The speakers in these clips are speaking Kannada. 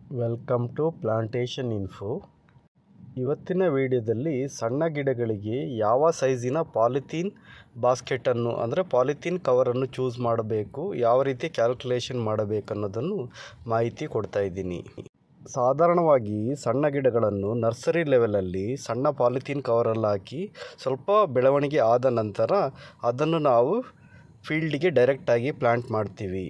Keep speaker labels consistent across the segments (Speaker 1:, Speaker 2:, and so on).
Speaker 1: ವೆಲ್ಕಮ್ ಟು ಪ್ಲಾಂಟೇಶನ್ ಇನ್ಫೋ ಇವತ್ತಿನ ವಿಡಿಯೋದಲ್ಲಿ ಸಣ್ಣ ಗಿಡಗಳಿಗೆ ಯಾವ ಸೈಜಿನ ಪಾಲಿಥೀನ್ ಬಾಸ್ಕೆಟನ್ನು ಅಂದರೆ ಪಾಲಿಥೀನ್ ಕವರನ್ನು ಚೂಸ್ ಮಾಡಬೇಕು ಯಾವ ರೀತಿ ಕ್ಯಾಲ್ಕುಲೇಷನ್ ಮಾಡಬೇಕು ಅನ್ನೋದನ್ನು ಮಾಹಿತಿ ಕೊಡ್ತಾ ಇದ್ದೀನಿ ಸಾಧಾರಣವಾಗಿ ಸಣ್ಣ ಗಿಡಗಳನ್ನು ನರ್ಸರಿ ಲೆವೆಲಲ್ಲಿ ಸಣ್ಣ ಪಾಲಿಥೀನ್ ಕವರಲ್ಲಿ ಹಾಕಿ ಸ್ವಲ್ಪ ಬೆಳವಣಿಗೆ ಆದ ನಂತರ ಅದನ್ನು ನಾವು ಫೀಲ್ಡಿಗೆ ಡೈರೆಕ್ಟಾಗಿ ಪ್ಲಾಂಟ್ ಮಾಡ್ತೀವಿ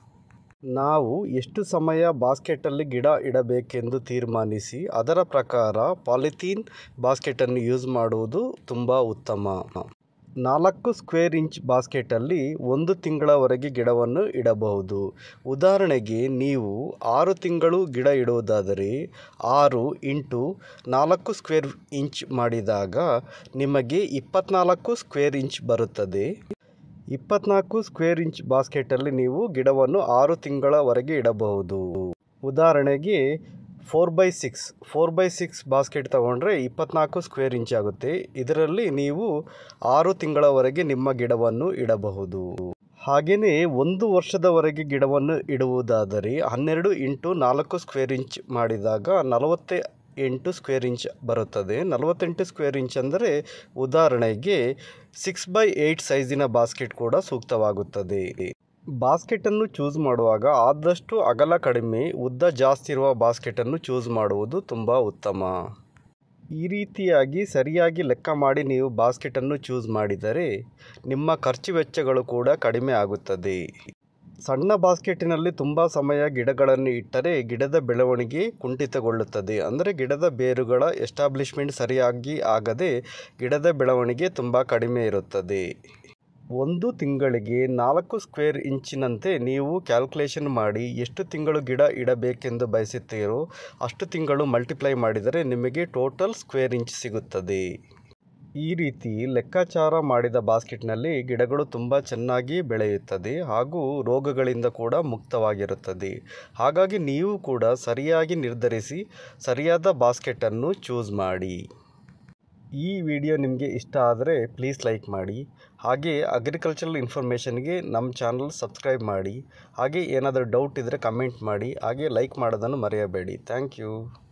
Speaker 1: ನಾವು ಎಷ್ಟು ಸಮಯ ಬಾಸ್ಕೆಟಲ್ಲಿ ಗಿಡ ಇಡಬೇಕೆಂದು ತೀರ್ಮಾನಿಸಿ ಅದರ ಪ್ರಕಾರ ಪಾಲಿಥೀನ್ ಬಾಸ್ಕೆಟನ್ನು ಯೂಸ್ ಮಾಡುವುದು ತುಂಬ ಉತ್ತಮ ನಾಲ್ಕು ಸ್ಕ್ವೇರ್ ಇಂಚ್ ಬಾಸ್ಕೆಟಲ್ಲಿ ಒಂದು ತಿಂಗಳವರೆಗೆ ಗಿಡವನ್ನು ಇಡಬಹುದು ಉದಾಹರಣೆಗೆ ನೀವು ಆರು ತಿಂಗಳು ಗಿಡ ಇಡುವುದಾದರೆ ಆರು ಇಂಟು ನಾಲ್ಕು ಸ್ಕ್ವೇರ್ ಇಂಚ್ ಮಾಡಿದಾಗ ನಿಮಗೆ ಇಪ್ಪತ್ನಾಲ್ಕು ಸ್ಕ್ವೇರ್ ಇಂಚ್ ಬರುತ್ತದೆ ಇಪ್ಪತ್ನಾಲ್ಕು ಸ್ಕ್ವೇರ್ ಇಂಚ್ ಬಾಸ್ಕೆಟಲ್ಲಿ ನೀವು ಗಿಡವನ್ನು ಆರು ತಿಂಗಳವರೆಗೆ ಇಡಬಹುದು ಉದಾಹರಣೆಗೆ four by six four by six basket ತಗೊಂಡ್ರೆ ಇಪ್ಪತ್ನಾಲ್ಕು ಸ್ಕ್ವೇರ್ ಇಂಚ್ ಆಗುತ್ತೆ ಇದರಲ್ಲಿ ನೀವು ಆರು ತಿಂಗಳವರೆಗೆ ನಿಮ್ಮ ಗಿಡವನ್ನು ಇಡಬಹುದು ಹಾಗೆಯೇ ಒಂದು ವರ್ಷದವರೆಗೆ ಗಿಡವನ್ನು ಇಡುವುದಾದರೆ ಹನ್ನೆರಡು ಇಂಟು ನಾಲ್ಕು ಸ್ಕ್ವೇರ್ ಇಂಚ್ ಮಾಡಿದಾಗ ನಲವತ್ತ ಎಂಟು ಸ್ಕ್ವೇರ್ ಇಂಚ್ ಬರುತ್ತದೆ ನಲವತ್ತೆಂಟು ಸ್ಕ್ವೇರ್ ಇಂಚ್ ಅಂದರೆ ಉದಾಹರಣೆಗೆ ಸಿಕ್ಸ್ ಬೈ ಏಯ್ಟ್ ಸೈಜಿನ ಬಾಸ್ಕೆಟ್ ಕೂಡ ಸೂಕ್ತವಾಗುತ್ತದೆ ಬಾಸ್ಕೆಟನ್ನು ಚೂಸ್ ಮಾಡುವಾಗ ಆದಷ್ಟು ಅಗಲ ಕಡಿಮೆ ಉದ್ದ ಜಾಸ್ತಿ ಇರುವ ಬಾಸ್ಕೆಟನ್ನು ಚೂಸ್ ಮಾಡುವುದು ತುಂಬ ಉತ್ತಮ ಈ ರೀತಿಯಾಗಿ ಸರಿಯಾಗಿ ಲೆಕ್ಕ ಮಾಡಿ ನೀವು ಬಾಸ್ಕೆಟನ್ನು ಚೂಸ್ ಮಾಡಿದರೆ ನಿಮ್ಮ ಖರ್ಚು ವೆಚ್ಚಗಳು ಕೂಡ ಕಡಿಮೆ ಆಗುತ್ತದೆ ಸಣ್ಣ ಬಾಸ್ಕೆಟಿನಲ್ಲಿ ತುಂಬ ಸಮಯ ಗಿಡಗಳನ್ನು ಇಟ್ಟರೆ ಗಿಡದ ಬೆಳವಣಿಗೆ ಕುಂಠಿತಗೊಳ್ಳುತ್ತದೆ ಅಂದರೆ ಗಿಡದ ಬೇರುಗಳ ಎಸ್ಟಾಬ್ಲಿಷ್ಮೆಂಟ್ ಸರಿಯಾಗಿ ಆಗದೆ ಗಿಡದ ಬೆಳವಣಿಗೆ ತುಂಬ ಕಡಿಮೆ ಇರುತ್ತದೆ ಒಂದು ತಿಂಗಳಿಗೆ ನಾಲ್ಕು ಸ್ಕ್ವೇರ್ ಇಂಚಿನಂತೆ ನೀವು ಕ್ಯಾಲ್ಕುಲೇಷನ್ ಮಾಡಿ ಎಷ್ಟು ತಿಂಗಳು ಗಿಡ ಇಡಬೇಕೆಂದು ಬಯಸುತ್ತೀರೋ ಅಷ್ಟು ತಿಂಗಳು ಮಲ್ಟಿಪ್ಲೈ ಮಾಡಿದರೆ ನಿಮಗೆ ಟೋಟಲ್ ಸ್ಕ್ವೇರ್ ಇಂಚ್ ಸಿಗುತ್ತದೆ ಈ ರೀತಿ ಲೆಕ್ಕಾಚಾರ ಮಾಡಿದ ಬಾಸ್ಕೆಟ್ನಲ್ಲಿ ಗಿಡಗಳು ತುಂಬ ಚೆನ್ನಾಗಿ ಬೆಳೆಯುತ್ತದೆ ಹಾಗೂ ರೋಗಗಳಿಂದ ಕೂಡ ಮುಕ್ತವಾಗಿರುತ್ತದೆ ಹಾಗಾಗಿ ನೀವು ಕೂಡ ಸರಿಯಾಗಿ ನಿರ್ಧರಿಸಿ ಸರಿಯಾದ ಬಾಸ್ಕೆಟನ್ನು ಚೂಸ್ ಮಾಡಿ ಈ ವಿಡಿಯೋ ನಿಮಗೆ ಇಷ್ಟ ಆದರೆ ಪ್ಲೀಸ್ ಲೈಕ್ ಮಾಡಿ ಹಾಗೆ ಅಗ್ರಿಕಲ್ಚರಲ್ ಇನ್ಫಾರ್ಮೇಷನ್ಗೆ ನಮ್ಮ ಚಾನಲ್ ಸಬ್ಸ್ಕ್ರೈಬ್ ಮಾಡಿ ಹಾಗೆ ಏನಾದರೂ ಡೌಟ್ ಇದ್ದರೆ ಕಮೆಂಟ್ ಮಾಡಿ ಹಾಗೆ ಲೈಕ್ ಮಾಡೋದನ್ನು ಮರೆಯಬೇಡಿ ಥ್ಯಾಂಕ್ ಯು